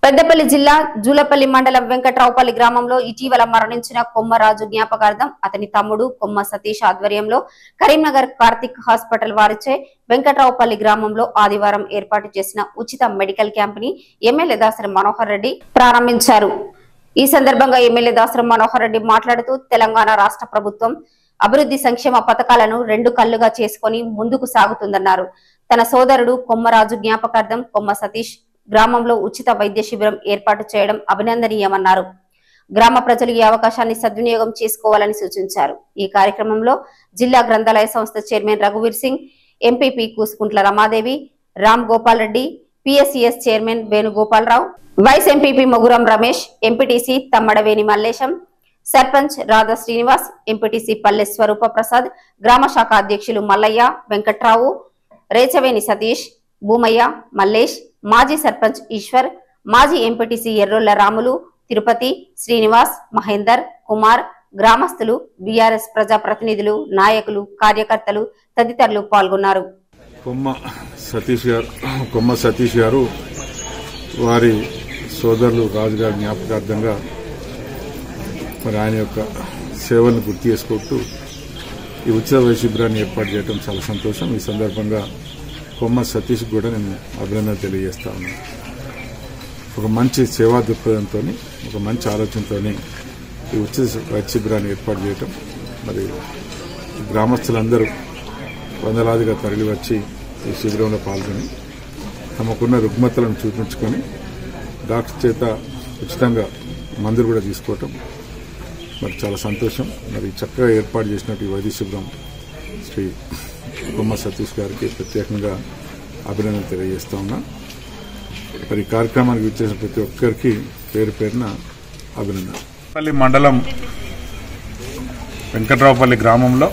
పెద్దపల్లి జిల్లా జూలపల్లి మండలం వెంకట్రావుపల్లి గ్రామంలో ఇటీవల మరణించిన కొమ్మరాజు జ్ఞాపకార్థం అతని తమ్ముడు కొమ్మ సతీష్ ఆధ్వర్యంలో కరీంనగర్ కార్తిక్ హాస్పిటల్ వారిచే వెంకట్రావుపల్లి గ్రామంలో ఆదివారం ఏర్పాటు చేసిన ఉచిత మెడికల్ క్యాంప్ ని ఎమ్మెల్యే దాసరి మనోహర్ రెడ్డి ప్రారంభించారు ఈ సందర్భంగా ఎమ్మెల్యే దాసరి మనోహర్ రెడ్డి మాట్లాడుతూ తెలంగాణ రాష్ట్ర ప్రభుత్వం అభివృద్ధి సంక్షేమ పథకాలను రెండు కళ్లుగా చేసుకొని ముందుకు సాగుతుందన్నారు తన సోదరుడు కొమ్మరాజు జ్ఞాపకార్థం కొమ్మ సతీష్ గ్రామంలో ఉచిత వైద్య శిబిరం ఏర్పాటు చేయడం అభినందనీయమన్నారు గ్రామ ప్రజలు ఈ అవకాశాన్ని సద్వినియోగం చేసుకోవాలని సూచించారు ఈ కార్యక్రమంలో జిల్లా గ్రంథాలయ సంస్థ చైర్మన్ రఘువీర్ Singh MPP Kusukuntla Ramadevi Ram Gopal Reddy PSCS chairman Venugopalarao vice MPP Moguram Ramesh MPTC Thammadaveni Mallesham sarpanch Radha Srinivas MPTC Palle Swarupa Prasad గ్రామ శాఖ అధ్యక్షులు మల్లయ్య వెంకట్రావు రేచవేని సతీష్ భూమయ్య మల్లేష్ మాజీ సర్పంచ్ ఈశ్వర్ మాజీ ఎంపీటీసీ ఎర్రోళ్ల రాములు తిరుపతి శ్రీనివాస్ మహేందర్ కుమార్ గ్రామస్తులు బీఆర్ఎస్ ప్రజాప్రతినిధులు నాయకులు కార్యకర్తలు తదితరులు పాల్గొన్నారు కొమ్మ సతీష్ గారు కొమ్మ సతీష్ గారు వారి సోదరులు రాజుగారి జ్ఞాపకార్థంగా మరి ఆయన యొక్క సేవలను గుర్తు చేసుకుంటూ ఈ ఉచిత వైద్య శిబిరాన్ని ఏర్పాటు చేయడం చాలా సంతోషం ఈ సందర్భంగా కొమ్మ సతీష్ కూడా నేను అభినందన తెలియజేస్తా ఉన్నాను ఒక మంచి సేవా దృక్పథంతో ఒక మంచి ఆలోచనతో ఈ ఉచిత వైద్య శిబిరాన్ని ఏర్పాటు చేయటం మరి గ్రామస్తులందరూ వందలాదిగా తరలి వచ్చి ఈ శిబిరంలో పాల్గొని తమకున్న రుగ్మతలను చూపించుకొని డాక్టర్ చేత ఉచితంగా మందులు కూడా తీసుకోవటం మరి చాలా సంతోషం మరి చక్కగా ఏర్పాటు చేసినట్టు ఈ వైద్య శిబిరం శ్రీ కొమ్మ సతీష్ గారికి ప్రత్యేకంగా అభినందన తెలియజేస్తా ఉన్నా మరి ఈ కార్యక్రమానికి విచ్చేసిన ప్రతి ఒక్కరికి పేరు పేరున అభినందన పల్లి మండలం వెంకట్రావుపల్లి గ్రామంలో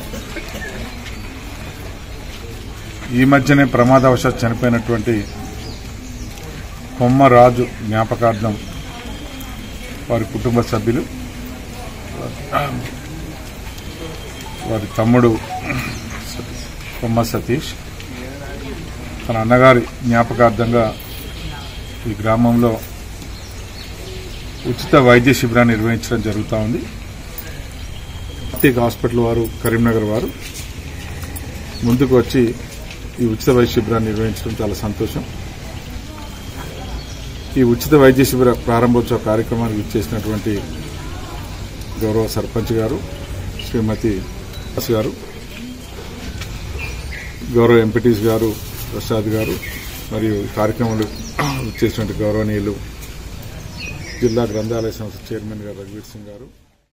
ఈ మధ్యనే ప్రమాదవశాత్ చనిపోయినటువంటి కొమ్మ రాజు జ్ఞాపకార్థం వారి కుటుంబ సభ్యులు వారి తమ్ముడు కొమ్మ సతీష్ తన అన్నగారి జ్ఞాపకార్థంగా ఈ గ్రామంలో ఉచిత వైద్య శిబిరాన్ని నిర్వహించడం జరుగుతూ ఉంది ప్రత్యేక హాస్పిటల్ వారు కరీంనగర్ వారు ముందుకు వచ్చి ఈ ఉచిత వైద్య శిబిరాన్ని నిర్వహించడం చాలా సంతోషం ఈ ఉచిత వైద్య శిబిర ప్రారంభోత్సవ కార్యక్రమానికి ఇచ్చేసినటువంటి గౌరవ సర్పంచ్ గారు శ్రీమతి దాస్ గారు గౌరవ ఎంపీటీస్ గారు ప్రసాద్ గారు మరియు ఈ కార్యక్రమంలో ఇచ్చేసినటువంటి గౌరవనీయులు జిల్లా గ్రంథాలయ సంస్థ చైర్మన్ గారు రఘువీర్ సింగ్ గారు